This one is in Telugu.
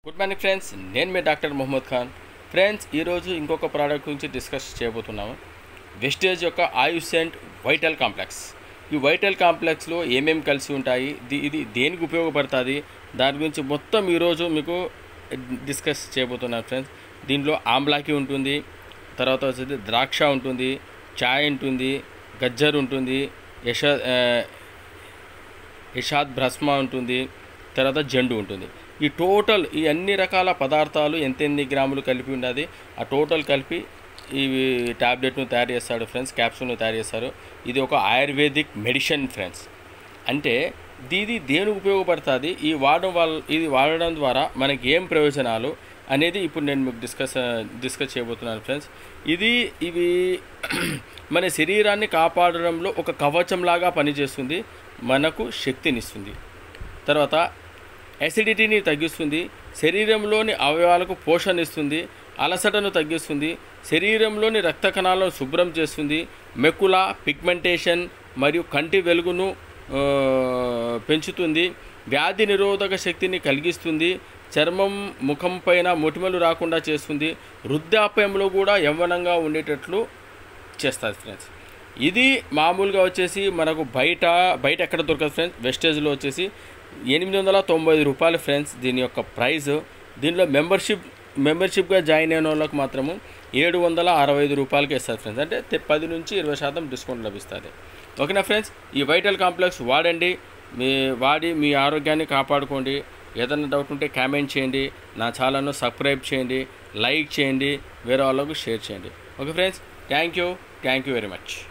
గుడ్ మార్నింగ్ ఫ్రెండ్స్ నేను మీ డాక్టర్ మొహమ్మద్ ఖాన్ ఫ్రెండ్స్ ఈరోజు ఇంకొక ప్రోడక్ట్ గురించి డిస్కస్ చేయబోతున్నాము వెస్టేజ్ యొక్క ఆయుసెంట్ వైటల్ కాంప్లెక్స్ ఈ వైటల్ కాంప్లెక్స్లో ఏమేమి కలిసి ఉంటాయి ది- ఇది దేనికి ఉపయోగపడుతుంది దాని గురించి మొత్తం ఈరోజు మీకు డిస్కస్ చేయబోతున్నాను ఫ్రెండ్స్ దీంట్లో ఆమ్లాకి ఉంటుంది తర్వాత వచ్చేసి ద్రాక్ష ఉంటుంది చాయ్ ఉంటుంది గజ్జర్ ఉంటుంది యశ ఆ, ఇషాద్ భ్రస్మ ఉంటుంది తర్వాత జండు ఉంటుంది ఈ టోటల్ ఈ అన్ని రకాల పదార్థాలు ఎంత ఎన్ని గ్రాములు కలిపి ఉన్నది ఆ టోటల్ కలిపి ఈ ట్యాబ్లెట్ను తయారు చేస్తాడు ఫ్రెండ్స్ క్యాప్సూల్ను తయారు చేస్తారు ఇది ఒక ఆయుర్వేదిక్ మెడిసిన్ ఫ్రెండ్స్ అంటే దీది దేనికి ఉపయోగపడుతుంది ఈ వాడడం వల్ల ఇది వాడడం ద్వారా మనకి ఏం ప్రయోజనాలు అనేది ఇప్పుడు నేను మీకు డిస్కస్ డిస్కస్ చేయబోతున్నాను ఫ్రెండ్స్ ఇది ఇవి మన శరీరాన్ని కాపాడడంలో ఒక కవచంలాగా పనిచేస్తుంది మనకు శక్తినిస్తుంది తర్వాత యాసిడిటీని తగ్గిస్తుంది శరీరంలోని అవయవాలకు పోషణ ఇస్తుంది అలసటను తగ్గిస్తుంది శరీరంలోని రక్త కణాలను శుభ్రం చేస్తుంది మెకుల పిగ్మెంటేషన్ మరియు కంటి వెలుగును ఆ, పెంచుతుంది వ్యాధి నిరోధక శక్తిని కలిగిస్తుంది చర్మం ముఖం పైన మొటిమలు రాకుండా చేస్తుంది వృద్ధాప్యంలో కూడా యవ్వనంగా ఉండేటట్లు చేస్తుంది ఫ్రెండ్స్ ఇది మామూలుగా వచ్చేసి మనకు బయట బయట ఎక్కడ దొరకదు ఫ్రెండ్స్ వెస్టేజ్లో వచ్చేసి ఎనిమిది వందల తొంభై ఐదు రూపాయలు ఫ్రెండ్స్ దీని యొక్క ప్రైస్ దీనిలో మెంబర్షిప్ మెంబర్షిప్గా జాయిన్ అయిన వాళ్ళకి మాత్రము ఏడు వందల అరవై ఐదు రూపాయలకి ఇస్తారు ఫ్రెండ్స్ అంటే తె- పది నుంచి ఇరవై శాతం డిస్కౌంట్ లభిస్తుంది ఓకేనా ఫ్రెండ్స్ ఈ వైటల్ కాంప్లెక్స్ వాడండి మీ వాడి మీ ఆరోగ్యాన్ని కాపాడుకోండి ఏదైనా డౌట్ ఉంటే కామెంట్ చేయండి నా ఛానల్ను సబ్స్క్రైబ్ చేయండి లైక్ చేయండి వేరే వాళ్ళకు షేర్ చేయండి okay friends thank you thank you very much